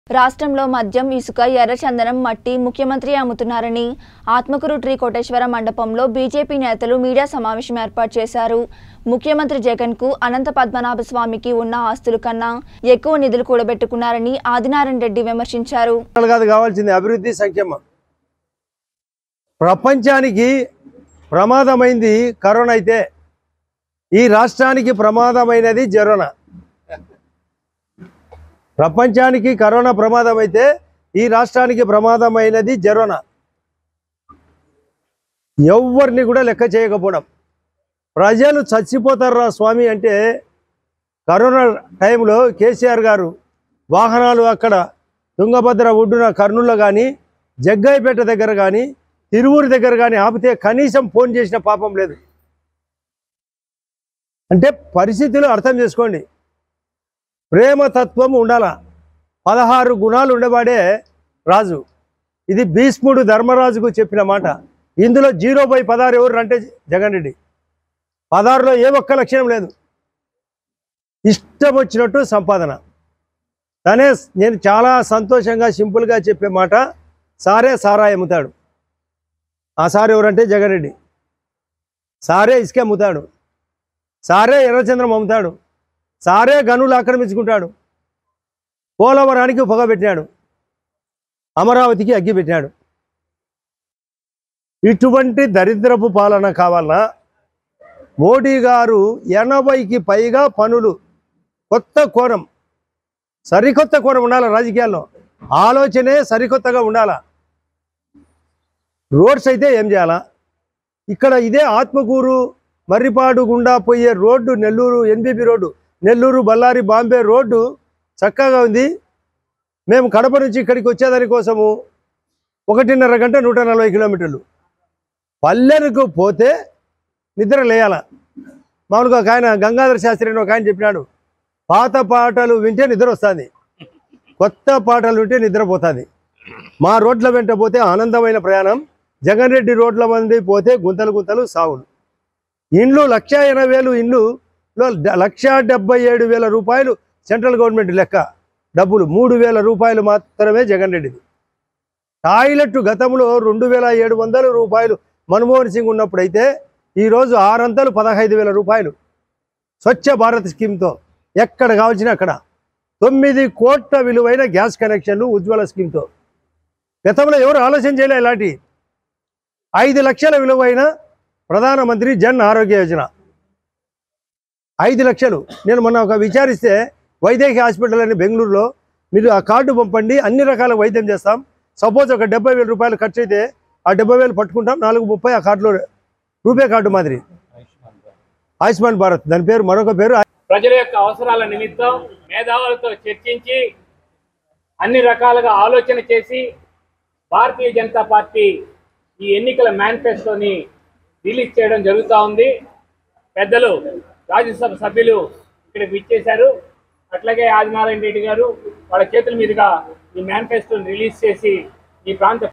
రాష్ట్రంలో మద్యం ఇసుక ఎర్రచందనం మట్టి ముఖ్యమంత్రి అమ్ముతున్నారని ఆత్మకూరు ట్రీ కోటేశ్వర మండపంలో బీజేపీ నేతలు మీడియా సమావేశం ఏర్పాటు చేశారు ముఖ్యమంత్రి జగన్ కు అనంత పద్మనాభ స్వామికి ఉన్న ఆస్తుల కన్నా ఎక్కువ నిధులు కూడబెట్టుకున్నారని ఆదినారాయణ రెడ్డి విమర్శించారు తెలంగాణ కాదు కావాల్సింది అభివృద్ధి సంక్షేమం ప్రపంచానికి ప్రమాదమైంది కరోనా అయితే ఈ రాష్ట్రానికి ప్రమాదమైనది జరోనా ప్రపంచానికి కరోనా ప్రమాదం అయితే ఈ రాష్ట్రానికి ప్రమాదమైనది జరోనా ఎవరిని కూడా లెక్క చేయకపోవడం ప్రజలు చచ్చిపోతారా స్వామి అంటే కరోనా టైంలో కేసీఆర్ గారు వాహనాలు అక్కడ తుంగభద్ర ఒడ్డున కర్నూలులో కానీ జగ్గయ్యపేట దగ్గర కానీ తిరువురు దగ్గర కానీ ఆపితే కనీసం ఫోన్ చేసిన పాపం లేదు అంటే పరిస్థితులు అర్థం చేసుకోండి ప్రేమతత్వం ఉండాల పదహారు గుణాలు ఉండేవాడే రాజు ఇది భీష్ముడు ధర్మరాజుకు చెప్పిన మాట ఇందులో జీరో బై పదహారు ఎవరు అంటే జగన్ రెడ్డి పదహారులో ఏ ఒక్క లక్షణం లేదు ఇష్టం వచ్చినట్టు సంపాదన తనే నేను చాలా సంతోషంగా సింపుల్గా చెప్పే మాట సారే సారా అమ్ముతాడు ఆ సార్ ఎవరంటే జగన్ రెడ్డి సారే ఇసుక అమ్ముతాడు సారే ఎర్రచంద్రం అమ్ముతాడు సారే గనులు ఆక్రమించుకుంటాడు పోలవరానికి పొగ పెట్టాడు అమరావతికి అగ్గి పెట్టాడు ఇటువంటి దరిద్రపు పాలన కావాలన్నా మోడీ గారు ఎనభైకి పైగా పనులు కొత్త కోణం సరికొత్త కోణం ఉండాలి రాజకీయాల్లో ఆలోచనే సరికొత్తగా ఉండాలా రోడ్స్ అయితే ఏం చేయాలా ఇక్కడ ఇదే ఆత్మకూరు మర్రిపాడు గుండా పోయే road Nellore NBP road Nellore Bellary Bombay road చక్కగా ఉంది మేము కడప నుంచి ఇక్కడికి వచ్చేదాని కోసము ఒకటిన్నర గంట నూట నలభై కిలోమీటర్లు పల్లెలకు పోతే నిద్ర లేయాల మామూలుగా ఒక ఆయన గంగాధర శాస్త్రి అని ఒక ఆయన చెప్పినాడు పాత పాటలు వింటే నిద్ర వస్తుంది కొత్త పాటలు వింటే నిద్రపోతుంది మా రోడ్ల వెంట పోతే ఆనందమైన ప్రయాణం జగన్ రెడ్డి రోడ్ల మంది పోతే గుంతలు గుంతలు సావులు ఇండ్లు లక్ష ఎనభై వేలు ఇండ్లులో డ- లక్ష డెబ్బై ఏడు వేల రూపాయలు సెంట్రల్ గవర్నమెంట్ లెక్క డబ్బులు మూడు వేల రూపాయలు మాత్రమే జగన్ రెడ్డిది టాయిలెట్ గతంలో రెండు వేల ఏడు వందల రూపాయలు మన్మోహన్ సింగ్ ఉన్నప్పుడైతే ఈరోజు ఆరంతలు పదహైదు వేల రూపాయలు స్వచ్ఛ భారత్ స్కీమ్తో ఎక్కడ కావాల్సిన అక్కడ తొమ్మిది కోట్ల విలువైన గ్యాస్ కనెక్షన్లు ఉజ్వల స్కీమ్తో గతంలో ఎవరు ఆలోచన చేయలే ఇలాంటి ఐదు లక్షల విలువైన ప్రధానమంత్రి జన్ ఆరోగ్య యోజన ఐదు లక్షలు నేను మొన్న ఒక విచారిస్తే వైదేహి హాస్పిటల్ అని బెంగళూరులో మీరు ఆ కార్డు పంపండి అన్ని రకాల వైద్యం చేస్తాం సపోజ్ ఒక డెబ్బై వేల రూపాయలు ఖర్చు అయితే ఆ డెబ్బై వేలు పట్టుకుంటాం నాలుగు ముప్పై ఆ కార్డులో రూపే కార్డు మాదిరి ఆయుష్మాన్ భారత్ దాని పేరు మరొక పేరు ప్రజల యొక్క అవసరాల నిమిత్తం మేధావులతో చర్చించి అన్ని రకాలుగా ఆలోచన చేసి భారతీయ జనతా పార్టీ ఈ ఎన్నికల మేనిఫెస్టోని రిలీజ్ చేయడం జరుగుతూ ఉంది పెద్దలు రాజ్యసభ సభ్యులు ఇక్కడికి విచ్చేశారు అట్లాగే ఆదినారాయణ రెడ్డి గారు వాళ్ళ చేతుల మీదుగా ఈ మేనిఫెస్టోని రిలీజ్ చేసి ఈ ప్రాంత